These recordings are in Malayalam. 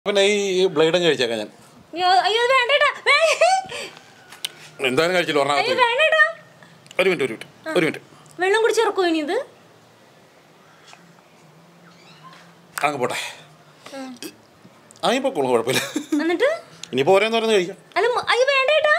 പിന്നെ ഈ ബ്ലേഡും കഴിച്ചേക്കാം ഞാൻ അയ്യോ അയ്യോ ഇത് വേണ്ടേട്ടാ എന്തായാലും കഴിച്ചില്ല അയ്യോ ഒരെണ്ണത്ത് വേണ്ടേട്ടാ ഒരു മിനിറ്റ് ഒരു മിനിറ്റ് ഒരു മിനിറ്റ് വെള്ളം കുടിച്ചിറക്കോ ഇനി ഇത് അങ്ങ് പോട്ടെ അതിപ്പോൾ കുളം കുഴപ്പമില്ല എന്നിട്ട് ഇനിയിപ്പോൾ ഓരോന്ന് ഓരോന്ന് കഴിക്കാം അല്ല മ- അയ്യോ വേണ്ടേട്ടാ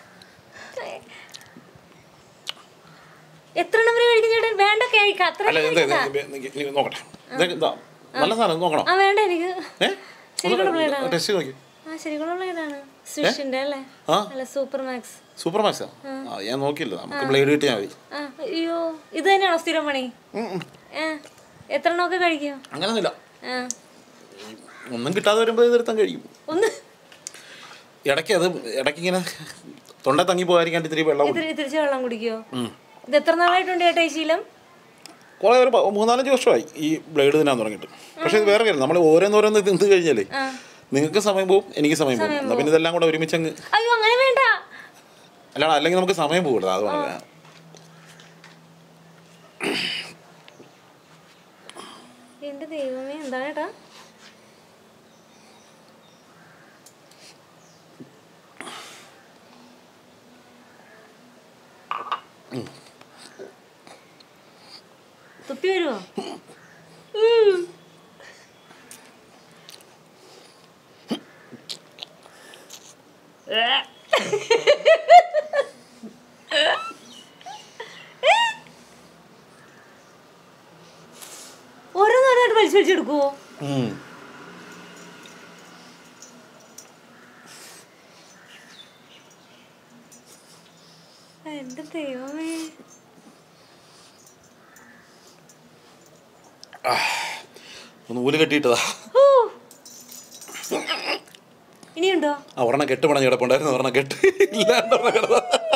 എത്ര എണ്ണം വരെ കഴിക്കും ചേട്ടൻ വേണ്ട കഴിക്കാം അത്ര അല്ല എന്താ ഇത്? ഇത് ഇത് നോക്കട്ടെ ഇത് ഇതാ, നല്ല സാധനം ഇത് നോക്കണം ആ വേണ്ട എനിക്ക് ഏ ശരിക്കുള്ള ബ്ലേഡാണ് ടെസ്റ്റ് നോക്കി ആ ശരിക്കുള്ള ബ്ലേഡാണ് സ്വിഷിന്റെ അല്ലേ ആ അല്ല സൂപ്പർ മാക്സ് സൂപ്പർ മാക്സാ ആ ഞാൻ നോക്കിയില്ല നമുക്ക് ബ്ലേഡ് കിട്ടിയാൽ മതി ആ അയ്യോ ഇത് തന്നെയാണോ സ്ഥിരം പണി ഉം, ഉം. ഏ എത്ര എണ്ണമൊക്കെ കഴിക്കും അങ്ങനൊന്നുമില്ല ആ ഒന്നും കിട്ടാതെ വരുമ്പോൾ ഇതെടുത്താൻ കഴിയും ഒന്ന് ഇടയ്ക്ക് അത് ഇടയ്ക്ക് ഇങ്ങനെ തൊണ്ട തങ്ങി പോകാതിരിക്കാൻ ഇത്തിരി വെള്ളം കുടി- ഇത്തിരി തിരിച്ച് വെള്ളം കുടിക്കുവോ ഉം. ഇത് എത്ര നാളായിട്ടുണ്ട് ചേട്ടാ ഈ ശീലം കുറേ ഒരു പ- മൂന്നാലഞ്ച് വർഷമായി ഈ ബ്ലേഡ് തിന്നാൻ തുടങ്ങിയിട്ട് പക്ഷേ ഇത് വേറെ കാര്യം നമ്മൾ ഓരോന്നോരോന്ന് തിന്ന് കഴിഞ്ഞാലേ ആ നിങ്ങൾക്ക് സമയം പോകും എനിക്ക് സമയം പോകും എന്നാൽ പിന്നെ ഇതെല്ലാം കൂടെ ഒരുമിച്ച് അങ്ങ് അയ്യോ അങ്ങനെ വേണ്ട അല്ലാതെ അല്ലെങ്കിൽ നമുക്ക് സമയം പോകില്ല അതുകൊണ്ട് എന്റെ ദൈവമേ എന്താണ് ഏട്ടാ തുപ്പി വരുമോ ഓരോന്നോരോന്നായിട്ട് വലിച്ചു വലിച്ചെടുക്കുവോ ഉം. എന്റെ ദൈവമേ ഒന്ന് ഊല് കെട്ടിയിട്ടതാ ഹൂ. ഇനിയുണ്ടോ ആ ഒരെണ്ണം കെട്ട് പണഞ്ഞ് കിടപ്പുണ്ടായിരുന്നു ഒരെണ്ണം കെട്ട് ഇല്ലാണ്ട് ഒരെണ്ണം കിടന്ന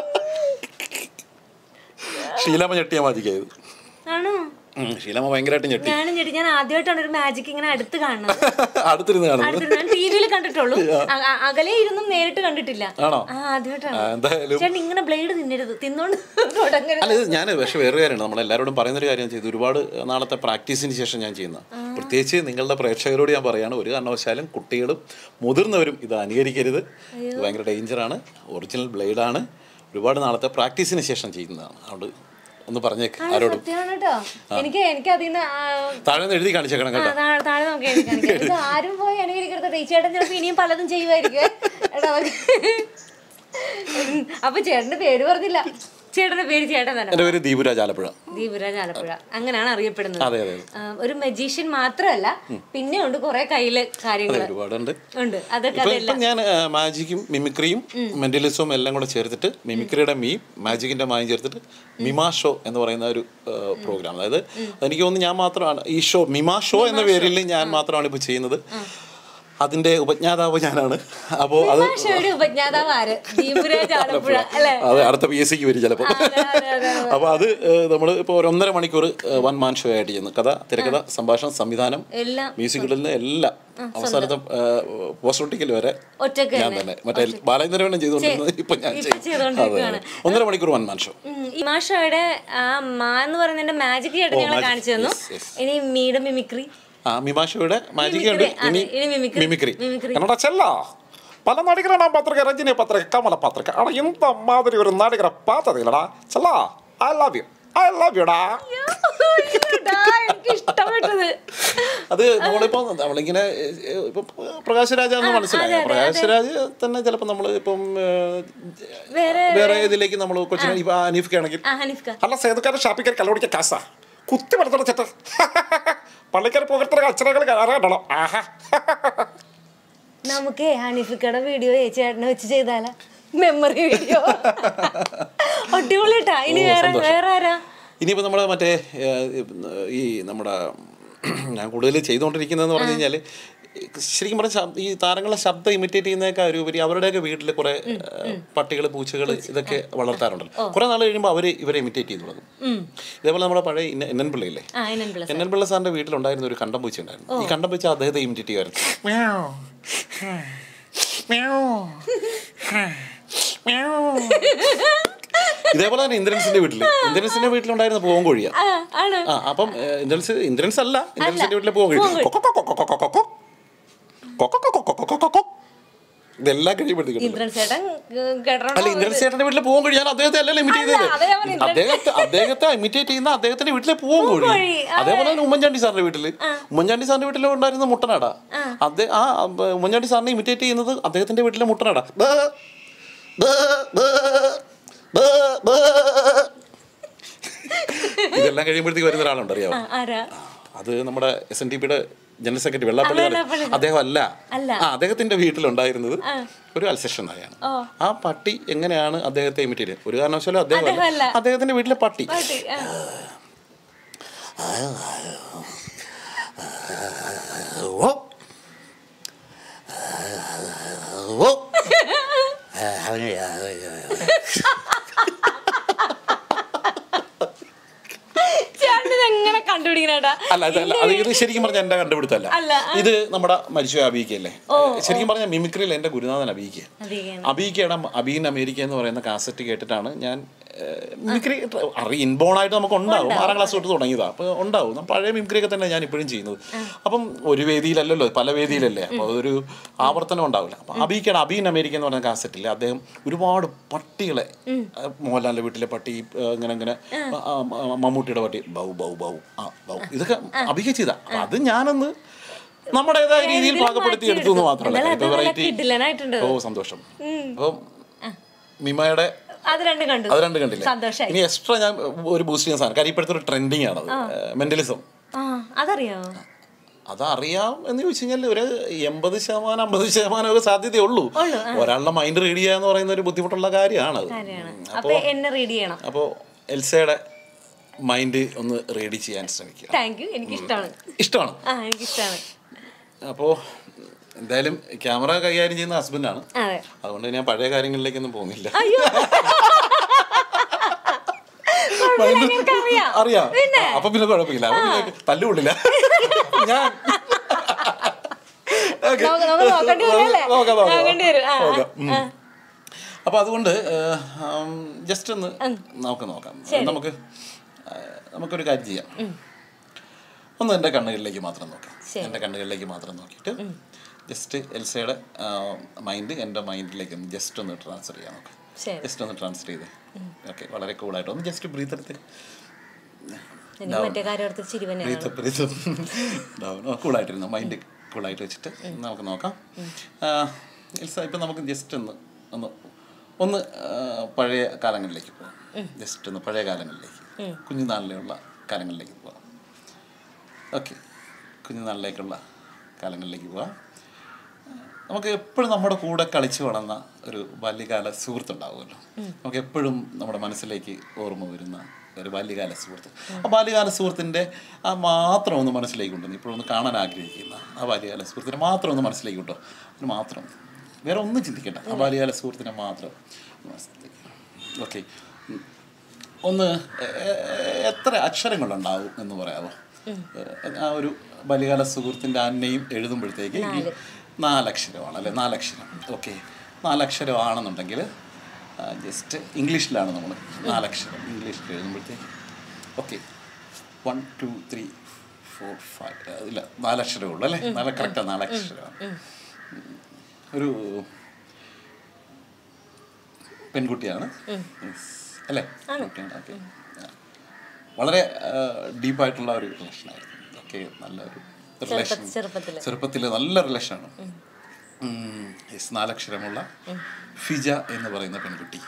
ഷീലാമ്മ ഞെട്ടിയാ മതിക്കായത് ആണോ ഷീലാമ്മ ഭയങ്കരമായിട്ട് ഞെട്ടി ഞാനും ചേട്ടി ഞാൻ ആദ്യമായിട്ടാണ് ഒരു മാജിക് ഇങ്ങനെ അടുത്ത് കാണുന്നത് അടുത്തിരുന്ന് കാണുന്നത് അടുത്ത് ഞാൻ ടി വിയിൽ കണ്ടിട്ടുള്ളൂ അ- അ- അകലെ ഇരുന്നും നേരിട്ട് കണ്ടിട്ടില്ല ആണോ ആ ആദ്യമായിട്ടാണ് ആ, എന്തായാലും ചേട്ടൻ ഇങ്ങനെ ബ്ലേഡ് തിന്നരുത് തിന്നോണ്ട് തുടങ്ങരുത് അല്ല ഇത് ഞാൻ പക്ഷേ വേറെ കാര്യമാണ് നമ്മളെല്ലാവരോടും പറയുന്നൊരു കാര്യം ചെയ്തു ഒരുപാട് നാളത്തെ പ്രാക്ടീസിന് ശേഷം ഞാൻ ചെയ്യുന്ന പ്രത്യേകിച്ച് നിങ്ങളുടെ പ്രേക്ഷകരോട് ഞാൻ പറയാണ് ഒരു കാരണവശാലും കുട്ടികളും മുതിർന്നവരും ഇത് അനുകരിക്കരുത് ഇത് ഭയങ്കര ഡേഞ്ചറാണ് ഒറിജിനൽ ബ്ലേഡാണ് ഒരുപാട് നാളത്തെ പ്രാക്ടീസിന് ശേഷം ചെയ്യുന്നതാണ് അതുകൊണ്ട് ഒന്ന് പറഞ്ഞേക്ക് ആരോടും സത്യമാണ് കേട്ടോ എനിക്ക് എനിക്ക് അതിന് താഴെ നിന്ന് എഴുതി കാണിച്ചേക്കണം കേട്ടോ താഴെ നോക്കി എഴുതി കാണിക്കാം. ഇത് ആരും പോയി അനുകരിക്കരുത് ഈ ചേട്ടൻ ചിലപ്പോ ഇനിയും പലതും ചെയ്യുമായിരിക്കും എടാ, ഉം, അപ്പൊ ചേട്ടന്റെ പേര് പറഞ്ഞില്ല ചേട്ടന്റെ പേര് ചേട്ടൻ തന്നെ എൻ്റെ പേര് ദീപുരാജ് ആലപ്പുഴ ദീപരാജ് ആലപ്പുഴ അങ്ങനെയാണ് അറിയപ്പെടുന്നത് അതെ അതെ ആ, ഒരു മജീഷ്യൻ മാത്രമല്ല പിന്നെ ഉണ്ട് കുറെ കയ്യില് കാര്യങ്ങൾ ഒരുപാടുണ്ട് ഉണ്ട് അതൊക്കെ ഇപ്പം ഇപ്പം ഞാൻ ആ, മാജിക്കും മിമിക്രിയും മെന്റലിസവും എല്ലാം കൂടെ ചേർത്തിട്ട് മിമിക്രിയുടെ മീ മാജിക്കിന്റെ മായും ചേർത്തിട്ട് മിമാ ഷോ എന്ന് പറയുന്ന ഒരു പ്രോഗ്രാം അതായത് എനിക്ക് തോന്നുന്നു ഞാൻ മാത്രമാണ് ഈ ഷോ മിമാ ഷോ എന്ന പേരിൽ ഞാൻ മാത്രമാണ് ഇപ്പോൾ ചെയ്യുന്നത് അതിന്റെ ഉപജ്ഞാതാവ് ഞാനാണ് അപ്പോൾ അത് ഭാഷയുടെ ഉപജ്ഞാതാവ് ആര് ദീപരാജ് ആലപ്പുഴ അല്ലെ അത് അടുത്ത പി എസ് സിക്ക് വരും ചിലപ്പോൾ അതെ, അതെ, അതെ. അപ്പോൾ അത് നമ്മൾ ഇപ്പോൾ ഒരു ഒന്നര മണിക്കൂർ വൺ മാൻ ഷോ ആയിട്ട് ചെയ്യുന്നു കഥ തിരക്കഥ സംഭാഷണം സംവിധാനം എല്ലാം മ്യൂസിക്കിൽ നിന്ന് എല്ലാം അവസാനത്തെ പോസ്റ്റോട്ടിക്കൽ വരെ ഒറ്റക്ക് ഞാൻ തന്നെ മറ്റേ ബാലേന്ദ്രവനം ചെയ്തുകൊണ്ടിരുന്നത് ഇപ്പൊ ഞാൻ ഇപ്പൊ ചെയ്യും അതെ ചെയ്തുകൊണ്ടിരിക്കുകയാണ്. അതെ. ഒന്നര മണിക്കൂർ വൺ മാൻ ഷോ ഉം, ഈ മാഷയുടെ ആ മാ എന്ന് പറയുന്നതിന്റെ മാജിക് ചേട്ടൻ ഞങ്ങളെ magic. കാണിച്ചു തന്നു Yes, yes. ഇനി മീയുടെ മിമിക്രി ആ മിമാഷോയുടെ മാജിക് ഉണ്ട് Mimicry, ഇനി അതെ, ഇനി mimicry. Mimicry Mimicry. എന്നോടാ ചെല്ല പല നടികരാണ് പത്രിക രജനി പത്രിക കമല പത്രിക ആടാ ഇന്ത മാതിരി ഒരു നടികരെ പാത്തതില്ലടാ ചെല്ല I love you I love യുടാ എനിക്ക് ഇഷ്ടപ്പെട്ടത് അത് നമ്മളിപ്പോ നമ്മളിങ്ങനെ ഏഹ്, ഇപ്പൊ പ്രകാശരാജ എന്ന് മനസ്സിലായി പ്രകാശരാജ് തന്നെ ചിലപ്പോൾ നമ്മൾ ഇപ്പം ഏഹ്, വേറെ വേറെ ഇതിലേക്ക് നമ്മൾ കൊച്ചിനെ ഇപ്പൊ അനീഫ്ക്കാണെങ്കിൽ ആ ഹനീഫ്ക അല്ല സേതുക്കാരൻ ഷാപ്പിക്കാർ കല്ലോടിക്ക കാസാ കുത്തി വളർത്തണ ചേട്ട പള്ളിക്കാർ പുകർത്തണ അച്ഛനകൾ അറിയണ്ടോ ആഹാ നമുക്കേ ഹനീഫിക്കയുടെ വീഡിയോ ചേട്ടനെ വെച്ച് ചെയ്താല മെമ്മറി വീഡിയോ അടിപൊളിട്ടാ ഇനി വേറെ വേറെ ആരാ ഇനിയിപ്പോൾ നമ്മൾ മറ്റേ ഏഹ്, ഈ നമ്മുടെ ഞാൻ കൂടുതൽ ചെയ്തുകൊണ്ടിരിക്കുന്നതെന്ന് പറഞ്ഞു കഴിഞ്ഞാൽ ശരിക്കും പറഞ്ഞാൽ ഈ താരങ്ങളെ ശബ്ദം ഇമിറ്റേറ്റ് ചെയ്യുന്നതിനേക്കാൾ ഉപരി അവരുടെയൊക്കെ വീട്ടിൽ കുറെ പട്ടികൾ പൂച്ചകൾ ഇതൊക്കെ വളർത്താറുണ്ടല്ലോ കുറെ നാൾ കഴിയുമ്പോൾ അവർ ഇവരെ ഇമിറ്റേറ്റ് ചെയ്ത് തുടങ്ങും ഇതേപോലെ നമ്മുടെ പഴയ ഇന്ന- എന്നൻ പിള്ളയില്ലേ ആ എൻ പ്ലസ് എന്നൻ പിള്ള സാറിന്റെ വീട്ടിലുണ്ടായിരുന്ന ഒരു കണ്ടം പൂച്ച ഉണ്ടായിരുന്നു ഈ കണ്ടം പൂച്ച അദ്ദേഹത്തെ ഇമിറ്റേറ്റ് ചെയ്യുമായിരുന്നു ഇതേപോലെ തന്നെ ഇന്ദ്രൻസിന്റെ വീട്ടിൽ ഇന്ദ്രൻസിന്റെ വീട്ടിലുണ്ടായിരുന്ന പൂവൻ കോഴിയാ ആ ആണ് ആ അപ്പം ഏഹ്, ഇന്ദ്രൻസ് ഇന്ദ്രൻസ് അല്ല ഇന്ദ്രൻസിന്റെ വീട്ടിലെ പൂവൻ കോഴി കൊക്കോ, കൊക്കോ, കൊക്കോ, കൊക്കോ, കൊക്കോ. കൊക്ക കൊക്ക കൊക്ക കൊക്ക കൊക്ക. ഇതെല്ലാം കഴിയുമ്പോഴത്തേക്കും ഇന്ദ്രൻ ചേട്ടൻ കേട്ടോ അല്ല ഇന്ദ്രൻ ചേട്ടന്റെ വീട്ടിൽ പോകും കോഴി ഞാൻ അദ്ദേഹത്തെ അല്ലല്ലോ ഇമിറ്റേറ്റ് അല്ല, അതെ ഞാൻ ചെയ്തത് പറഞ്ഞത്. അദ്ദേഹത്തെ അദ്ദേഹത്തെ ഇമിറ്റേറ്റ് ചെയ്യുന്ന അദ്ദേഹത്തിന്റെ വീട്ടിലെ പൂവൻ കോഴി കോഴി, അതെ. അതേപോലെ തന്നെ ഉമ്മൻചാണ്ടി സാറിന്റെ വീട്ടില് ഉമ്മൻചാണ്ടി സാറിന്റെ വീട്ടിൽ ഉണ്ടായിരുന്ന മുട്ടനാട അദ്ദേഹം ആ ബ- ഉമ്മൻചാണ്ടി സാറിനെ ഇമിറ്റേറ്റ് ചെയ്യുന്നത് അദ്ദേഹത്തിന്റെ വീട്ടിലെ മുട്ടനാട ബേ, ബേ, ബേ, ബേ, ബേ. ഇതെല്ലാം കഴിയുമ്പോഴത്തേക്ക് വരുന്ന ഒരാളുണ്ട് അറിയാമോ ആ, ആരാ അത് നമ്മുടെ എസ് എൻ ഡി പിയുടെ ജനറൽ സെക്രട്ടറി വെള്ളാപ്പള്ളി ആ, നട- വെള്ളാപ്പള്ളി. അദ്ദേഹം അല്ല അല്ല. ആ അദ്ദേഹത്തിന്റെ വീട്ടിലുണ്ടായിരുന്നത് ഒരു അൽസെഷൻ നായാണ് ഓ. ആ പട്ടി എങ്ങനെയാണ് അദ്ദേഹത്തെ ഇമിറ്റേറ്റ് ചെയ്യുന്നത് ഒരു കാരണവശാലും അദ്ദേഹം അദ്ദേഹം അല്ല. അല്ല. അദ്ദേഹത്തിന്റെ വീട്ടിലെ പട്ടി പാട്ടി, ആ. ഓ. ഓ. ചേട്ടൻ ഇതെങ്ങനെ കണ്ടുപിടിക്കണേട്ടാ അല്ല അതല്ല അത് ഇത് ശരിക്കും പറഞ്ഞാൽ എന്റെ കണ്ടുപിടുത്തല്ല അല്ല, ഇത് നമ്മുടെ മരിച്ചു അബീക്കല്ലേ ശരിക്കും പറഞ്ഞാൽ മിമിക്രിയിൽ എന്റെ ഗുരുനാഥൻ അബീക്ക അധികം അബീക്കയുടെ അബീൻ അമേരിക്ക എന്ന് പറയുന്ന കാസറ്റ് കേട്ടിട്ടാണ് ഞാൻ ഏഹ്, മിമിക്രി അറിയ ഇൻബോൺ ആയിട്ട് നമുക്ക് ഉണ്ടാവും ആറാം ക്ലാസ് തൊട്ട് തുടങ്ങിയതാ അപ്പോൾ ഉണ്ടാവും നമ്മൾ പഴയ മിമിക്രി ഒക്കെ തന്നെ ഞാൻ ഇപ്പോഴും ചെയ്യുന്നത് അപ്പം ഒരു വേദിയിലല്ലല്ലോ പല വേദിയിലല്ലേ അപ്പോൾ അതൊരു ആവർത്തനം ഉണ്ടാവില്ല അപ്പം അബീക്കയുടെ അബീൻ അമേരിക്ക എന്ന് പറയുന്ന കാസറ്റിൽ അദ്ദേഹം ഒരുപാട് പട്ടികളെ ഏഹ്, മോഹൻലാലിന്റെ വീട്ടിലെ പട്ടി ഏഹ്, ഇങ്ങനെ ഇങ്ങനെ ആ, ആ, മമ്മൂട്ടിയുടെ പട്ടി ബൗ ബൗ ബൗ ആ ബൗ ഇതൊക്കെ അബീക്ക ചെയ്താ അപ്പൊ അത് ഞാനൊന്ന് നമ്മുടേതായ രീതിയിൽ പാകപ്പെടുത്തി എടുത്തു എന്ന് മാത്രമല്ല എന്നാലും ഇപ്പൊ അത് നല്ല വെറൈറ്റി കിടിലനായിട്ടുണ്ട് ഓ സന്തോഷം അപ്പം മിമയുടെ അത് രണ്ടും കണ്ടു അത് രണ്ട് കണ്ടില്ലേ സന്തോഷായി ഇനി എക്സ്ട്രാ ഞാൻ ഒരു ബൂസ്റ്റ് ചെയ്യുന്ന സാധനം കാര്യം ഇപ്പോഴത്തെ ഒരു ട്രെൻഡിങ് ആണത് മെന്റലിസം ആ അതറിയാമോ അതറിയാം എന്ന് ചോദിച്ചു കഴിഞ്ഞാൽ ഒരു എൺപത് ശതമാനം അമ്പത് ശതമാനം ഒക്കെ സാധ്യതയുള്ളൂ ഉള്ളൂ, ഒരാളുടെ മൈൻഡ് റീഡ് ചെയ്യുക എന്ന് പറയുന്ന ഒരു ബുദ്ധിമുട്ടുള്ള കാര്യമാണ് അത് കാര്യമാണ് അപ്പൊ എന്നെ റീഡ് ചെയ്യണം അപ്പോൾ എൽസയുടെ മൈൻഡ് ഒന്ന് റീഡ് ചെയ്യാൻ ശ്രമിക്കുക താങ്ക് യു എനിക്ക് ഇഷ്ടമാണ് ഇഷ്ടമാണ് ആ എനിക്ക് ഇഷ്ടമാണ് അപ്പോൾ എന്തായാലും ക്യാമറ കൈകാര്യം ചെയ്യുന്ന ഹസ്ബൻഡാണ് അതെ അതുകൊണ്ട് ഞാൻ പഴയ കാര്യങ്ങളിലേക്കൊന്നും പോകുന്നില്ല അയ്യോ കുഴപ്പമില്ല, എനിക്കറിയാം. അറിയാം അപ്പൊ പിന്നെ കുഴപ്പമില്ല അപ്പൊ പിന്നെ തല്ലുകൊള്ളില്ല ഞാൻ Okay. നമുക്ക് നമുക്ക് നോക്കേണ്ടി വരുമല്ലേ? നോക്കാം, നോക്കാം. നോക്കേണ്ടി വരും. ആ, ആ, നോക്കാം. ഉം. അപ്പൊ അതുകൊണ്ട് ജസ്റ്റ് ഒന്ന് നമുക്ക് നോക്കാം നമുക്ക് ആ, നമുക്കൊരു കാര്യം ചെയ്യാം ഒന്ന് എൻ്റെ കണ്ണുകളിലേക്ക് മാത്രം നോക്കാം ശരി. എൻ്റെ കണ്ണുകളിലേക്ക് മാത്രം നോക്കിയിട്ട് ജസ്റ്റ് എൽസയുടെ മൈൻഡ് എൻ്റെ മൈൻഡിലേക്ക് ഒന്ന് ജസ്റ്റ് ഒന്ന് ട്രാൻസ്ഫർ ചെയ്യാൻ നോക്കാം ശരി ജസ്റ്റ് ഒന്ന് ട്രാൻസ്ഫർ ചെയ്ത് ഓക്കെ വളരെ കൂളായിട്ട് ഒന്ന് ജസ്റ്റ് ബ്രീത്ത് എടുത്ത് എനിക്ക് മറ്റേ കാര്യം ഓർത്ത് ചിരി തന്നെയാണ് ബ്രീത്ത് ബ്രീത്ത് കൂളായിട്ടിരുന്നു മൈൻഡ് കൂളായിട്ട് വെച്ചിട്ട് നമുക്ക് നോക്കാം ആ, എൽസ ഇപ്പം നമുക്ക് ജസ്റ്റ് ഒന്ന് ഒന്ന് ഒന്ന് ആ, പഴയ കാലങ്ങളിലേക്ക് പോകാം ജസ്റ്റ് ഒന്ന് പഴയ കാലങ്ങളിലേക്ക് കുഞ്ഞുനാളിലുള്ള കാലങ്ങളിലേക്ക് പോകാം ഓക്കെ കുഞ്ഞുനാളിലേക്കുള്ള കാലങ്ങളിലേക്ക് പോകാം നമുക്ക് എപ്പോഴും നമ്മുടെ കൂടെ കളിച്ചു വളർന്ന ഒരു ബാല്യകാല സുഹൃത്തുണ്ടാവുമല്ലോ നമുക്ക് എപ്പോഴും നമ്മുടെ മനസ്സിലേക്ക് ഓർമ്മ വരുന്ന ഒരു ബാല്യകാല സുഹൃത്ത് ആ ബാല്യകാല സുഹൃത്തിൻ്റെ ആ മാത്രം ഒന്ന് മനസ്സിലേക്ക് കൊണ്ടുവന്നു ഇപ്പോഴൊന്ന് കാണാൻ ആഗ്രഹിക്കുന്ന ആ ബാല്യകാല സുഹൃത്തിനെ മാത്രം ഒന്ന് മനസ്സിലേക്ക് കൊണ്ടോ അതിന് മാത്രം വേറെ ഒന്നും ചിന്തിക്കണ്ട ആ ബാല്യകാല സുഹൃത്തിനെ മാത്രം ഓക്കെ ഒന്ന് എ- എ- എത്ര അക്ഷരങ്ങളുണ്ടാവും എന്ന് പറയാമോ ആ ഒരു ബാല്യകാല സുഹൃത്തിൻ്റെ ആ നെയിം എഴുതുമ്പോഴത്തേക്ക് ഈ നാലക്ഷരമാണ് അല്ലെ നാലക്ഷരം ഓക്കെ നാലക്ഷരമാണെന്നുണ്ടെങ്കിൽ ജസ്റ്റ് ഇംഗ്ലീഷിലാണ് നമ്മൾ നാലക്ഷരം ഇംഗ്ലീഷിൽ എഴുതുമ്പോഴത്തേക്ക് okay one two three four five ഇല്ല നാലക്ഷരമേ ഉള്ളൂ അല്ലേ നാല് കറക്റ്റാണ് നാലക്ഷരമാണ് ഒരു പെൺകുട്ടിയാണ് Yes. അല്ലേ പെൺകുട്ടിയാണ് ഓക്കെ വളരെ ഡീപ്പായിട്ടുള്ള ഒരു റിലേഷനായിരുന്നു ഓക്കെ നല്ലൊരു റിലേഷൻ ചെറുപ്പത്തില് ചെറുപ്പത്തിൽ നല്ല റിലേഷനാണ് യെസ് നാലക്ഷരമുള്ള ഫിജ എന്ന് പറയുന്ന പെൺകുട്ടി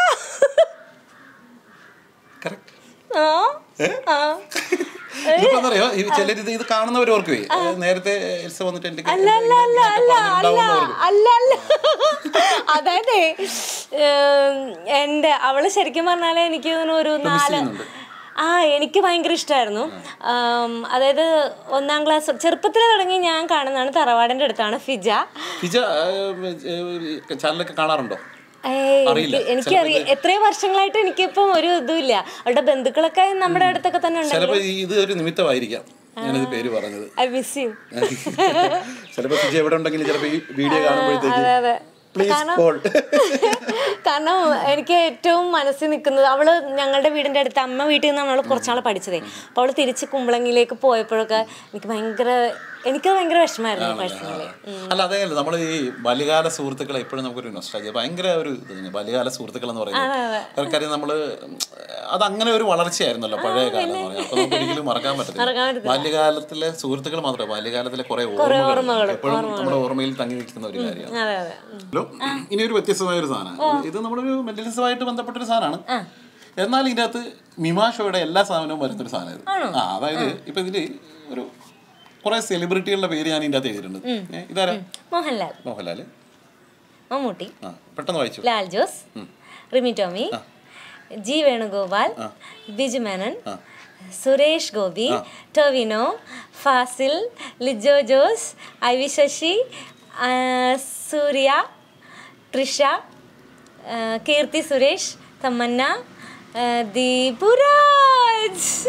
കറക്റ്റ് ആ ആ ഇതിപ്പോ ഈ ചിലരിത് ഇത് കാണുന്നവർ ഓർക്കുവേ നേരത്തെ എൽസ വന്നിട്ട് എൻ്റെ അല്ല അല്ല അല്ല അല്ല അല്ല അല്ല അല്ല അതായത് എൻ്റെ അവള് ശരിക്കും പറഞ്ഞാല് എനിക്ക് തോന്നുന്നു ഒരു നാല് ചെയ്യുന്നുണ്ട്. ആ എനിക്ക് ഭയങ്കര ഇഷ്ടമായിരുന്നു അതായത് ഒന്നാം ക്ലാസ് ചെറുപ്പത്തിൽ തുടങ്ങി ഞാൻ കാണുന്നതാണ് തറവാടിൻ്റെ അടുത്താണ് ഫിജ ഫിജ ചാനലൊക്കെ കാണാറുണ്ടോ ഏയ് അറിയില്ല. എനിക്ക് എനിക്കറിയാം എത്രയോ വർഷങ്ങളായിട്ട് എനിക്കിപ്പം ഒരു ഇതുമില്ല അവളുടെ ബന്ധുക്കളൊക്കെ നമ്മുടെ അടുത്തൊക്കെ തന്നെ ഉണ്ട് ചിലപ്പോ ഇത് ഒരു നിമിത്തമായിരിക്കാം ഞാനിത് പേര് പറഞ്ഞത് ഐ മിസ് യു ചിലപ്പോ ഫിജ എവിടെ ഉണ്ടെങ്കിലും ചിലപ്പോ ഈ വീഡിയോ കാണുമ്പോഴത്തേക്ക് അതെ അതെ പ്ലീസ് കാരണം കോൾ കാരണം എനിക്ക് ഏറ്റവും മനസ്സിൽ നിൽക്കുന്നത് അവള് ഞങ്ങളുടെ വീടിന്റെ അടുത്ത് അമ്മ വീട്ടിൽ നിന്ന് നമ്മൾ കുറച്ചാൾ പഠിച്ചതേ അപ്പോൾ അവള് തിരിച്ച് കുമ്പളങ്ങിലേക്ക് പോയപ്പോഴൊക്കെ എനിക്ക് ഭയങ്കര എനിക്ക് ഭയങ്കര വിഷമായിരുന്നു പേഴ്സണലി അല്ല അതേ നമ്മൾ ഈ ബാല്യകാല സുഹൃത്തുക്കളെ എപ്പോഴും നമുക്കൊരു നൊസ്റ്റാൾജിയ ഭയങ്കര ഒരു ഇത് തന്നെ ബാല്യകാല സുഹൃത്തുക്കൾ എന്ന് പറയുന്നത് കാര്യം നമ്മള് അത് അങ്ങനെ ഒരു വളർച്ചയായിരുന്നല്ലോ പഴയ കാലം എന്ന് പറഞ്ഞാൽ അപ്പൊ നമുക്ക് ഒരിക്കലും മറക്കാൻ മറക്കാൻ പറ്റത്തില്ല ബാല്യകാലത്തിലെ സുഹൃത്തുക്കൾ മാത്രമേ ബാല്യകാലത്തിലെ കുറെ ഓർമ്മകൾ എപ്പോഴും നമ്മുടെ ഓർമ്മയിൽ തങ്ങി നിൽക്കുന്ന ഒരു കാര്യമാണ് അതെ അതെ ഉം. ഹലോ ഇനി ഒരു വ്യത്യസ്തമായ ഒരു സാധനമാണ് ഇത് നമ്മുടെ ഒരു മെന്റലിസമായിട്ട് ബന്ധപ്പെട്ട ഒരു സാധനമാണ് എന്നാൽ ഇതിന്റെ അകത്ത് മിമാഷോയുടെ എല്ലാ സാധനവും വരുന്നൊരു സാധനം ഇത് ആ അതായത് ഇപ്പൊ ഇതില് ഒരു കുറെ സെലിബ്രിറ്റികളുടെ പേര് ഞാൻ ഇതിന്റെ അകത്ത് എഴുതിയിട്ടുണ്ട് ഏ, ഇതാരാ മോഹൻലാൽ മോഹൻലാല് മമ്മൂട്ടി ആ പെട്ടെന്ന് വായിച്ചു Lal Jose Rimi Tomy G Venugopal Biju Menon Suresh Gopi Tovino Fazil Lijo Jose I V Sasi ആ, സൂര്യ തൃഷ ആ, കീർത്തി സുരേഷ് തമന്ന ആ, ദീപുരാജ്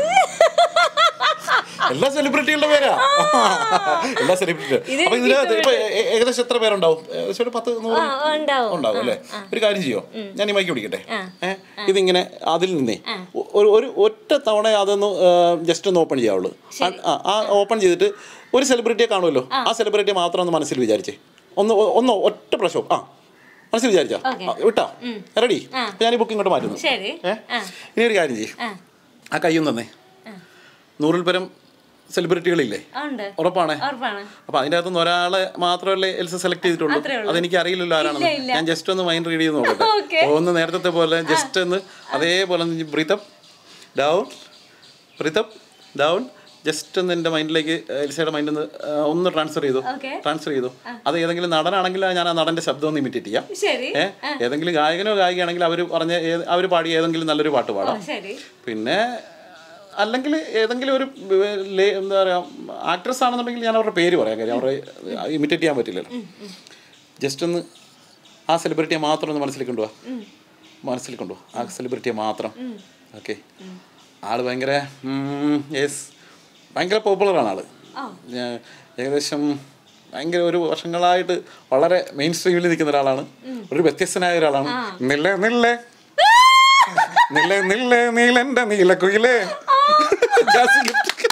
എല്ലാ സെലിബ്രിറ്റികളുടെ പേരാ എല്ലാ സെലിബ്രിറ്റി അപ്പൊ ഇതിനകത്ത് ഇപ്പൊ ഏ- ഏ- ഏകദേശം എത്ര പേരുണ്ടാവും ഏകദേശം ഒരു പത്ത് നൂറ് ആ, ഉണ്ടാവും ഉണ്ടാവും അല്ലേ ഒരു കാര്യം ചെയ്യോ ഞാൻ ഈ മൈക്ക് പിടിക്കട്ടെ ഏഹ് ഇതിങ്ങനെ അതിൽ നിന്നേ ഒ- ഒരു ഒരു ഒറ്റ തവണ അതൊന്ന് ജസ്റ്റ് ഒന്ന് ഓപ്പൺ ചെയ്യാവുള്ളൂ ആ ആ ഓപ്പൺ ചെയ്തിട്ട് ഒരു സെലിബ്രിറ്റിയെ കാണുമല്ലോ ആ സെലിബ്രിറ്റിയെ മാത്രം ഒന്ന് മനസ്സിൽ വിചാരിച്ചേ ഒന്ന് ഒ- ഒന്ന് ഒറ്റ പ്രാവശ്യം ആ മനസ്സിൽ വിചാരിച്ചാ ആ, വിട്ടാ റെഡി ഞാൻ ഈ ബുക്ക് ഇങ്ങോട്ട് മാറ്റുന്നു ശരി ഏ ഇനി ഒരു കാര്യം ചെയ്യും ആ കയ്യും തന്നേ നൂറിൽ പരം സെലിബ്രിറ്റികളില്ലേ ആ, ഉണ്ട് ഉറപ്പാണേ ഉറപ്പാണ് അപ്പൊ അതിന്റെ അകത്തുനിന്ന് ഒരാളെ മാത്രമല്ലേ എൽസ സെലക്ട് ചെയ്തിട്ടുള്ളൂ അതെനിക്ക് അറിയില്ലല്ലോ ആരാണെന്ന് ഞാൻ ജസ്റ്റ് ഒന്ന് മൈൻഡ് റീഡ് ചെയ്ത് നോക്കട്ടെ Okay. ഒന്ന് നേരത്തെ പോലെ ജസ്റ്റ് ഒന്ന് അതേപോലെ breathe up down breathe up down just ഒന്ന് എൻ്റെ മൈൻഡിലേക്ക് എൽസയുടെ മൈൻഡിൽ നിന്ന് ആ, ഒന്ന് ട്രാൻസ്ഫർ ചെയ്തു Okay. ട്രാൻസ്ഫർ ചെയ്തു അത് ഏതെങ്കിലും നടനാണെങ്കിൽ ഞാൻ ആ നടന്റെ ശബ്ദം ഒന്ന് ഇമിറ്റേറ്റ് ചെയ്യാം ശരി ഏഹ് ഏതെങ്കിലും ഗായകനോ ഗായികയാണെങ്കിൽ അവർ പറഞ്ഞ അവർ പാടിയ ഏതെങ്കിലും നല്ലൊരു പാട്ട് പാടാം ശരി പിന്നെ അല്ലെങ്കിൽ ഏതെങ്കിലും ഒരു ഏർ, ലേ- എന്താ പറയുക ആക്ട്രസ് ആണെന്നുണ്ടെങ്കിൽ ഞാൻ അവരുടെ പേര് പറയാം കാര്യം അവരെ ഇമിറ്റേറ്റ് ചെയ്യാൻ പറ്റില്ലല്ലോ ജസ്റ്റ് ഒന്ന് ആ സെലിബ്രിറ്റിയെ മാത്രം ഒന്ന് മനസ്സിൽ കൊണ്ടുപോവാ മനസ്സിൽ കൊണ്ടുപോവാ ആ സെലിബ്രിറ്റിയെ മാത്രം ഓക്കെ ആള് ഭയങ്കര യെസ് ഭയങ്കര പോപ്പുലറാണ് ആള് ഞാൻ ഏകദേശം ഭയങ്കര ഒരു വർഷങ്ങളായിട്ട് വളരെ മെയിൻ സ്ട്രീമിൽ നിൽക്കുന്ന ഒരാളാണ് ഒരു വ്യത്യസ്തനായ ഒരാളാണ് നില്ലേ നില്ലേ നില്ലേ നില്ലേ നീലന്റെ നീലക്കുയിലേ ജാസി ഗിഫ്റ്റ്.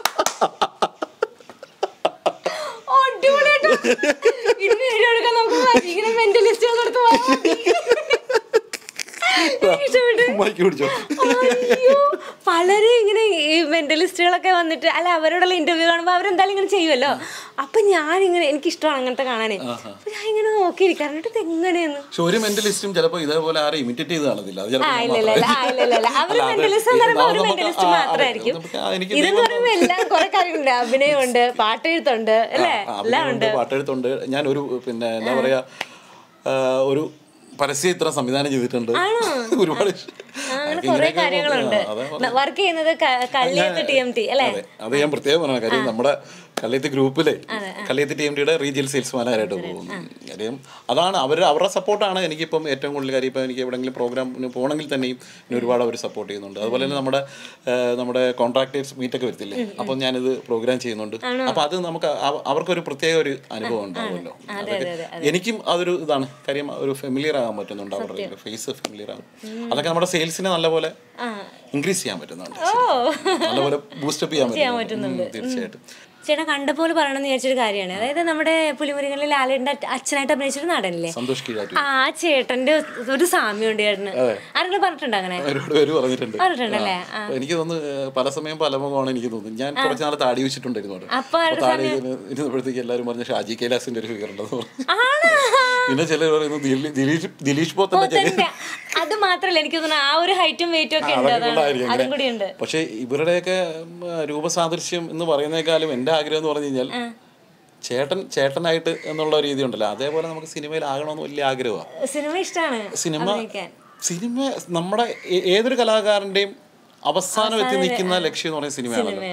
അടിപൊളിയായിട്ട് ഇനി വീഡിയോ എടുക്കാൻ നമുക്ക് ഇങ്ങനെ മെന്റലിസ്റ്റ് എടുത്ത് മൈക്ക് പിടിച്ചോ അയ്യോ പലരും ഇങ്ങനെ ഈ മെന്റലിസ്റ്റുകളൊക്കെ വന്നിട്ട് അല്ല അവരോടുള്ള ഇന്റർവ്യൂ കാണുമ്പോൾ അവരെന്തായാലും ഇങ്ങനെ ചെയ്യുമല്ലോ അപ്പൊ ഞാൻ ഇങ്ങനെ എനിക്ക് ഇഷ്ടമാണ് അങ്ങനത്തെ കാണാനേ അപ്പൊ ഞാൻ ഇങ്ങനെ നോക്കിയിരിക്കാറുണ്ട് ഇത് എങ്ങനെയെന്ന് പക്ഷെ ഒരു മെന്റലിസ്റ്റും ചിലപ്പോ ഇതേപോലെ ആരും ഇമിറ്റേറ്റ് ചെയ്ത് കാണത്തില്ല അത് ചിലപ്പോ ആ ഞാൻ ഇല്ല ഇല്ല ഇല്ല, ആ, ഇല്ല ഇല്ല ഇല്ല അവര് അല്ല, അത് മെന്റലിസ്റ്റ് എന്ന് പറയുമ്പോൾ ഒരു നമുക്ക് മെന്റലിസ്റ്റ് ആ, അതെ, മാത്രമായിരിക്കും നമുക്ക് ആ, എനിക്ക് ഇതെന്ന് ദൈവം പറയുമ്പോൾ എല്ലാം കുറെ കാര്യങ്ങളുണ്ട് അഭിനയമുണ്ട് പാട്ടെഴുത്തുണ്ട് അല്ലേ ആ, എല്ലാം ഉണ്ട് അഭിനയമുണ്ട്, പാട്ടെഴുത്തുണ്ട് ഞാൻ ഒരു പിന്നെ എന്താ പറയാ ആ, ഒരു പരസ്യ ചിത്രം സംവിധാനം ചെയ്തിട്ടുണ്ട് ഒരുപാട് ആ, അങ്ങനെ അതൊക്കെ കുറെ ഇങ്ങനെയൊക്കെ കാര്യങ്ങളുണ്ട് ആ, അതെ, വർക്ക് ചെയ്യുന്നത് ക- കള്ളിയത്ത് ടി എം ടി അല്ലേ അതെ അത് ഞാൻ പ്രത്യേകം പറഞ്ഞ കാര്യം നമ്മുടെ കല്യത്ത് ഗ്രൂപ്പിലെ കല്യത്ത് ടി എം ഡിയുടെ റീജിയൽ സെയിൽസ്മാനായിട്ട് പോകുന്നു കാര്യം അതാണ് അവർ അവരുടെ സപ്പോർട്ടാണ് എനിക്കിപ്പം ഏറ്റവും കൂടുതൽ കാര്യം ഇപ്പം എനിക്ക് എവിടെയെങ്കിലും പ്രോഗ്രാമിന് പോകണമെങ്കിൽ തന്നെയും എന്നെ ഒരുപാട് അവർ സപ്പോർട്ട് ചെയ്യുന്നുണ്ട് അതുപോലെ തന്നെ നമ്മുടെ ആ, നമ്മുടെ കോൺട്രാക്ടേഴ്സ് മീറ്റൊക്കെ വരത്തില്ലേ അപ്പം ഞാനിത് പ്രോഗ്രാം ചെയ്യുന്നുണ്ട് അപ്പം അത് നമുക്ക് അവ- അവർക്കൊരു പ്രത്യേക ഒരു അനുഭവം ഉണ്ടാവുമല്ലോ അതൊക്കെ എനിക്കും അതൊരു ഇതാണ് കാര്യം ഒരു ഫെമിലിയർ ആകാൻ പറ്റുന്നുണ്ട് അവരുടെ ഫേസ് ഫെമിലിയർ ആകും അതൊക്കെ നമ്മുടെ സെയിൽസിനെ നല്ലപോലെ ഇൻക്രീസ് ചെയ്യാൻ പറ്റുന്നുണ്ട് ശരിക്കും. നല്ലപോലെ ബൂസ്റ്റപ്പ് ചെയ്യാൻ പറ്റുന്നുണ്ട് ഉം, തീർച്ചയായിട്ടും ചേട്ടാ കണ്ടപ്പോൾ പറയണമെന്ന് വിചാരിച്ചൊരു കാര്യമാണ് അതായത് നമ്മുടെ പുലിമുരുകളിൽ ലാലേട്ടൻ്റെ അച്ഛ- അച്ഛനായിട്ട് അഭിനയിച്ചൊരു നടനില്ലേ സന്തോഷ് കീഴാറ്റൂർ ആ ചേട്ടന്റെ ഒരു സാമ്യമുണ്ട് ചേട്ടന് ആരെങ്കിലും പറഞ്ഞിട്ടുണ്ടോ അങ്ങനെ ഒരുപാട് പേര് പറഞ്ഞിട്ടുണ്ട് പറഞ്ഞിട്ടുണ്ടല്ലേ ആ അപ്പൊ എനിക്ക് തോന്നുന്നു ഏഹ്, പല സമയം പല മുഖമാണ് എനിക്ക് തോന്നുന്നത് ഞാൻ കുറച്ച് നാൾ താടി വെച്ചിട്ടുണ്ടായിരുന്നു അവിടെ. അപ്പൊ അപ്പൊ താടി ഇരുന്ന് ഇരുന്നപ്പോഴത്തേക്ക് എല്ലാവരും പറഞ്ഞു ഷാജി കൈലാസിന്റെ ഒരു ഫിഗർ ഉണ്ടെന്ന് പറഞ്ഞു ആണോ പിന്നെ ചിലർ പറയുന്നു ദിലീ- ദിലീഷ് ദിലീഷ് പോത്തന്റെ ചെറിയ തന്നെ. അത് മാത്രല്ല എനിക്ക് തോന്നുന്നു ആ ഒരു ഹൈറ്റും വെയിറ്റും ഒക്കെ ഉണ്ട് അതൊക്കെ അതാണ് കൊണ്ടായിരിക്കും അതും അങ്ങനെ. കൂടി ഉണ്ട് പക്ഷേ ഇവരുടെയൊക്കെ ഉം, രൂപസാദൃശ്യം എന്ന് പറയുന്നേക്കാളും എൻ്റെ ആഗ്രഹം എന്ന് പറഞ്ഞു കഴിഞ്ഞാൽ ചേട്ടൻ ചേട്ടനായിട്ട് എന്നുള്ള രീതി ഉണ്ടല്ലോ അതേപോലെ നമുക്ക് സിനിമയിലാകണമെന്ന് വലിയ ആഗ്രഹമാണ് സിനിമ ഇഷ്ടമാണ് സിനിമ അഭിനയിക്കാൻ സിനിമ നമ്മുടെ ഏ- ഏതൊരു കലാകാരന്റെയും അവസാനം എത്തി നിൽക്കുന്ന ലക്ഷ്യം എന്ന് പറയുന്നത് സിനിമയാണല്ലോ സിനിമയാണ്.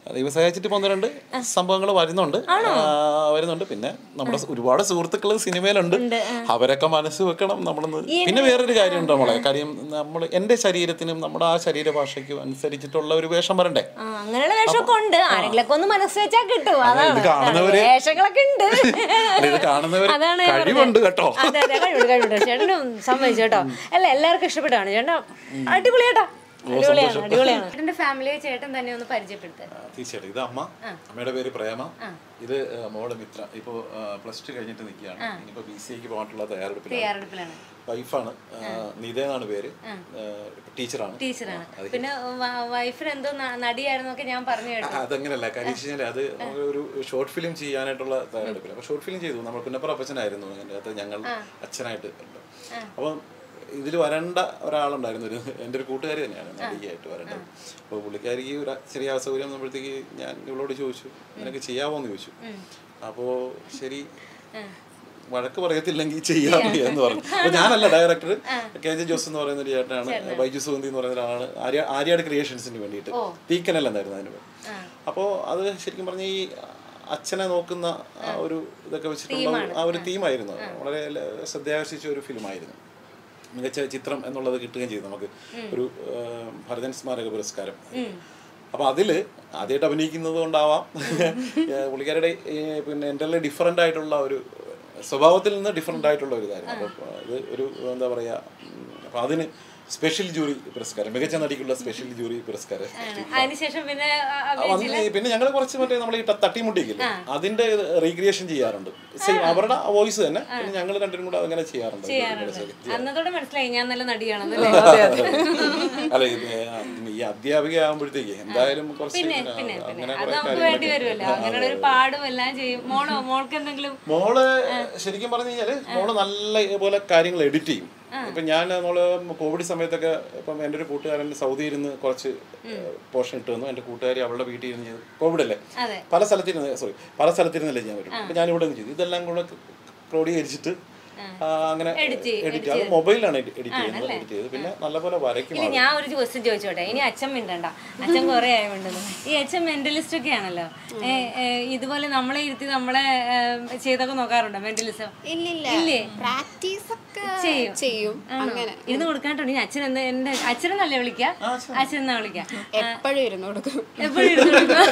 ദൈവം സഹായിച്ചിട്ട് ഇപ്പൊ ഒന്ന് രണ്ട് സംഭവങ്ങൾ വരുന്നുണ്ട് ആ, വരുന്നുണ്ട് പിന്നെ നമ്മുടെ ഒരുപാട് സുഹൃത്തുക്കൾ സിനിമയിലുണ്ട് അവരൊക്കെ മനസ്സ് വെക്കണം നമ്മളൊന്ന് പിന്നെ വേറൊരു കാര്യമുണ്ട് നമ്മളെ കാര്യം നമ്മൾ എൻ്റെ ശരീരത്തിനും നമ്മുടെ ആ ശരീരഭാഷയ്ക്കും അനുസരിച്ചിട്ടുള്ള ഒരു വേഷം വരണ്ടേ ആ, അങ്ങനെയുള്ള വേഷമൊക്കെ ഉണ്ട് ആരെങ്കിലൊക്കെ ഒന്ന് മനസ്സ് വെച്ചാൽ കിട്ടും അതാണ് കാണുന്നവര് വേഷങ്ങളൊക്കെ ഉണ്ട് അല്ല, ഇത് കാണുന്നവർ അതാണ് ഞാൻ കഴിവുണ്ട് കേട്ടോ അതെ അതെ കഴിവുണ്ട് കഴിവുണ്ട് ചേട്ടനും സമ്മതിച്ചു കേട്ടോ അല്ല എല്ലാവർക്കും ഇഷ്ടപ്പെട്ടാണ് ചേട്ടൻ അടിപൊളിയാട്ടോ അടിപൊളിയാണ് അടിപൊളിയാണ് ചേട്ടന്റെ ഫാമിലിയെ ചേട്ടൻ തന്നെ ഒന്ന് പരിചയപ്പെടുത്തുക ആ, തീർച്ചയായിട്ടും ഇത് അമ്മ അമ്മയുടെ പേര് പ്രേമ ഇത് ആ, മോള് മിത്ര ഇപ്പോ പ്ലസ് ടു കഴിഞ്ഞിട്ട് നിൽക്കുകയാണ് ഇനിയിപ്പോ ബി സി ഐക്ക് പോകാനുള്ള തയ്യാറെടുപ്പിലാണ് തയ്യാറെടുപ്പിലാണ് വൈഫാണ് നീത എന്നാണ് പേര് ടീച്ചറാണ് ടീച്ചറാണ് പിന്നെ വ- വൈഫിന് എന്തോ ന- നടിയായിരുന്നൊക്കെ ഞാൻ പറഞ്ഞു കേട്ടു അതങ്ങനല്ല കാര്യം വെച്ച് കഴിഞ്ഞാൽ അത് നമുക്ക് ഒരു ഷോർട്ട് ഫിലിം ചെയ്യാനായിട്ടുള്ള തയ്യാറെടുപ്പില്ല അപ്പൊ ഷോർട്ട് ഫിലിം ചെയ്തു നമ്മൾ പുന്നപ്പുറ അപ്പച്ചനായിരുന്നു അതിൻ്റെ അകത്ത് ഞങ്ങൾ അച്ഛനായിട്ട് ഉണ്ട് അപ്പം ഇതിൽ വരേണ്ട ഒരാളുണ്ടായിരുന്നു ഒരു എൻ്റെ ഒരു കൂട്ടുകാരി തന്നെയാണ് നടിയായിട്ട് വരേണ്ടത് അപ്പോൾ പുള്ളിക്കാരിക്ക് ഒരു ചെറിയ അസൗകര്യം വന്നപ്പോഴത്തേക്ക് ഞാൻ ഇവളോട് ചോദിച്ചു നിനക്ക് ചെയ്യാമോ എന്ന് ചോദിച്ചു അപ്പോൾ ശരി വഴക്ക് പറയത്തില്ലെങ്കിൽ ചെയ്യാം എന്ന് പറഞ്ഞു അപ്പോൾ ഞാനല്ല ഡയറക്ടർ കെ ജെ ജോസ് എന്ന് പറയുന്ന ഒരു ചേട്ടനാണ് ബൈജു സുഗന്ധി എന്ന് പറയുന്ന ഒരാളാണ് ആര്യ ആര്യാട് ക്രിയേഷൻസിന് വേണ്ടിയിട്ട് തീക്കനൽ എന്നായിരുന്നു അതിന് പേര് അപ്പോൾ അത് ശരിക്കും പറഞ്ഞ ഈ അച്ഛനെ നോക്കുന്ന ആ ഒരു ഇതൊക്കെ വെച്ചിട്ടുള്ള ഒരു- ആ ഒരു തീമായിരുന്നു വളരെ ല- ശ്രദ്ധയാകർഷിച്ച ഒരു ഫിലിമായിരുന്നു മികച്ച ചിത്രം എന്നുള്ളത് കിട്ടുകയും ചെയ്തു നമുക്ക് ഒരു ആ, ഭരതൻ സ്മാരക പുരസ്കാരം അപ്പൊ അതില് ആദ്യമായിട്ട് അഭിനയിക്കുന്നത് കൊണ്ടാവാം ഏ, പുള്ളിക്കാരുടെ ഈ പിന്നെ എൻ്റെ ഡിഫറെൻ്റ് ആയിട്ടുള്ള ഒരു സ്വഭാവത്തിൽ നിന്ന് ഡിഫറെൻ്റ് ആയിട്ടുള്ള ഒരു ഇതായിരുന്നു അപ്പോൾ അത് ഒരു എന്താ പറയാ ഉം, അപ്പൊ അതിന് സ്പെഷ്യൽ ജൂറി പുരസ്കാരം മികച്ച നടിക്കുള്ള സ്പെഷ്യൽ ജൂറി പുരസ്കാരം അതിനുശേഷം പിന്നെ ആ, ആ, വന്ന് ഈ- പിന്നെ ഞങ്ങൾ കുറച്ച് മറ്റേ നമ്മൾ ഈ ത- തട്ടിമുട്ടിക്കില്ലേ അതിന്റെ റീക്രിയേഷൻ ചെയ്യാറുണ്ട് സെയിം അവരുടെ വോയിസ് തന്നെ പിന്നെ ഞങ്ങൾ രണ്ടും കൂടെ അങ്ങനെ ചെയ്യാറുണ്ട് അന്നതോടെ മനസ്സിലായി ഞാൻ നല്ല നടിയാണെന്ന് അല്ല ഇത് ഈ അധ്യാപിക ആകുമ്പോഴത്തേക്ക് എന്തായാലും കുറച്ച് പിന്നെ ഇങ്ങനെ പിന്നെ പിന്നെ അങ്ങനെ അത് കുറെ നമുക്ക് വേണ്ടി വരുമല്ലോ അങ്ങനെയുള്ള ഒരു പാടും എല്ലാം ചെയ്യും മോളോ മോൾക്ക് എന്തെങ്കിലും മോള് ശരിക്കും പറഞ്ഞു കഴിഞ്ഞാല് മോള് നല്ല പോലെ കാര്യങ്ങൾ എഡിറ്റ് ചെയ്യും ഇപ്പൊ ഞാൻ നമ്മള് കോവിഡ് സമയത്തൊക്കെ ഇപ്പം എൻ്റെ ഒരു കൂട്ടുകാരൻ സൗദി ഇരുന്ന് കുറച്ച് പോർഷൻ ഇട്ട് തന്നു എൻ്റെ കൂട്ടുകാരി അവളുടെ വീട്ടിൽ ഇരുന്ന് ചെയ്തു കോവിഡ് അല്ലേ അതെ. പല സ്ഥലത്തിരുന്ന് സോറി പല സ്ഥലത്തിരുന്നല്ലേ ചെയ്യാൻ പറ്റും അപ്പൊ ഞാൻ ഇവിടെ നിന്ന് ചെയ്തു ഇതെല്ലാം കൂടെ ക്രോഡീകരിച്ചിട്ട് ആ, അങ്ങനെ എഡിറ്റ് അത് മൊബൈലിലാണ് എഡിറ്റ് ചെയ്യുന്നത് എഡിറ്റ് ചെയ്ത് പിന്നെ നല്ലപോലെ വരയ്ക്കും ഇനി ഞാൻ ഒരു ക്വസ്റ്റ്യൻ ചോദിച്ചോട്ടെ ഇനി അച്ഛൻ മിണ്ടണ്ട അച്ഛൻ കുറെ ആയി മിണ്ടുന്നു ഈ അച്ഛൻ മെന്റലിസ്റ്റ് ഒക്കെ ആണല്ലോ ഏ, ഏ, ഇതുപോലെ നമ്മളെ ഇരുത്തി നമ്മളെ ഏ, ചെയ്തൊക്കെ നോക്കാറുണ്ടോ മെന്റലിസം ഇല്ലില്ല പ്രാക്ടീസ് ഒക്കെ ചെയ്യും. ചെയ്യും അങ്ങനെ ഇരുന്ന് കൊടുക്കാണ്ടുണ്ട് ഇനി അച്ഛൻ എന്താ എന്റെ അച്ഛനെന്നല്ലേ വിളിക്കുക അച്ഛൻ എന്നാ വിളിക്കുക എപ്പോഴും ഇരുന്ന് കൊടുക്കും എപ്പോഴും ഇരുന്ന് കൊടുക്കുക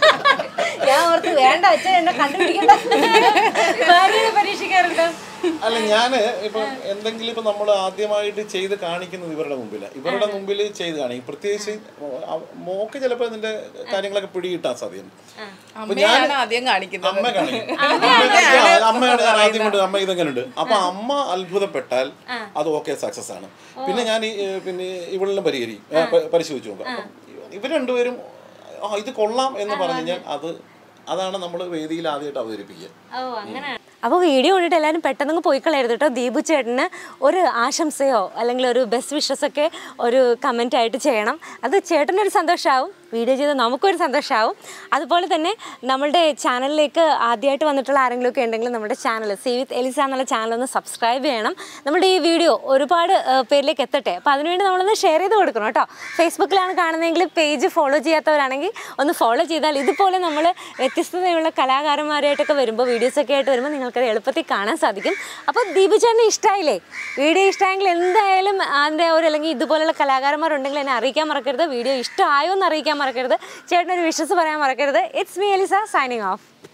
ഞാൻ ഓർത്ത് വേണ്ട അച്ഛൻ എന്നെ കണ്ടുപിടിക്കണ്ട ഭാര്യയെ പരീക്ഷിക്കാറുണ്ടോ അല്ല ഞാന് ഇപ്പൊ എന്തെങ്കിലും ഇപ്പൊ നമ്മൾ ആദ്യമായിട്ട് ചെയ്ത് കാണിക്കുന്നത് ഇവരുടെ മുമ്പില ഇവരുടെ മുമ്പിൽ ചെയ്ത് കാണിക്കും പ്രത്യേകിച്ച് അവ- മോക്ക് ചിലപ്പോ ഇതിന്റെ കാര്യങ്ങളൊക്കെ പിടികിട്ടാൻ സാധ്യത അപ്പൊ ഞാൻ അമ്മയാണ് ആദ്യം കാണിക്കുന്നത് അമ്മ കാണിക്കും അമ്മ- അമ്മയാണ് ഞാൻ ആദ്യം കൊണ്ട് അമ്മ ഇതെങ്ങനെ ഉണ്ട് അപ്പൊ അമ്മ അത്ഭുതപ്പെട്ടാൽ അത് ഓക്കെ സക്സസ് ആണ് പിന്നെ ഞാൻ ഈ, ഏ, പിന്നെ ഇവളെല്ലാം പരിഹരിക്കും ഏ, പ- പരിശോധിച്ച് നോക്കാം അപ്പം ഇവർ രണ്ടുപേരും ആ ഇത് കൊള്ളാം എന്ന് പറഞ്ഞു കഴിഞ്ഞാൽ അത് അതാണ് നമ്മൾ വേദിയിൽ ആദ്യമായിട്ട് അവതരിപ്പിക്കുക ഓ അങ്ങനെ അപ്പോൾ വീഡിയോ കണ്ടിട്ട് എല്ലാവരും പെട്ടെന്ന് പോയി കളയരുത് കേട്ടോ ദീപു ചേട്ടന് ഒരു ആശംസയോ അല്ലെങ്കിൽ ഒരു ബെസ്റ്റ് വിഷസ് ഒക്കെ ഒരു കമൻ്റ് ആയിട്ട് ചെയ്യണം അത് ചേട്ടനൊരു സന്തോഷമാവും വീഡിയോ ചെയ്ത് നമുക്കൊരു സന്തോഷമാവും അതുപോലെ തന്നെ നമ്മളുടെ ചാനലിലേക്ക് ആദ്യമായിട്ട് വന്നിട്ടുള്ള ആരെങ്കിലും ഒക്കെ ഉണ്ടെങ്കിൽ നമ്മുടെ ചാനൽ സി വിത്ത് എലിസ എന്നുള്ള ചാനൽ ഒന്ന് സബ്സ്ക്രൈബ് ചെയ്യണം നമ്മുടെ ഈ വീഡിയോ ഒരുപാട് ആ, പേരിലേക്ക് എത്തട്ടെ അപ്പോൾ അതിനുവേണ്ടി നമ്മളൊന്ന് ഷെയർ ചെയ്ത് കൊടുക്കണം കേട്ടോ ഫേസ്ബുക്കിലാണ് കാണുന്നതെങ്കിൽ പേജ് ഫോളോ ചെയ്യാത്തവരാണെങ്കിൽ ഒന്ന് ഫോളോ ചെയ്താൽ ഇതുപോലെ നമ്മൾ വ്യത്യസ്തതയുള്ള കലാകാരന്മാരായിട്ടൊക്കെ വരുമ്പോൾ വീഡിയോസൊക്കെ ആയിട്ട് വരുമ്പോൾ നിങ്ങൾക്കത് എളുപ്പത്തിൽ കാണാൻ സാധിക്കും അപ്പോൾ ദീപു ചേട്ടന് ഇഷ്ടമായില്ലേ വീഡിയോ ഇഷ്ടമായെങ്കിൽ എന്തായാലും അതിൻ്റെ ഒരു അല്ലെങ്കിൽ ഇതുപോലുള്ള കലാകാരന്മാരുണ്ടെങ്കിൽ എന്നെ അറിയിക്കാൻ മറക്കരുത് വീഡിയോ ഇഷ്ടമായോ എന്ന് അറിയിക്കാൻ മറക്കരുത് ചേട്ടനൊരു വിശ്വസ് പറയാൻ മറക്കരുത് it's me Elisa signing of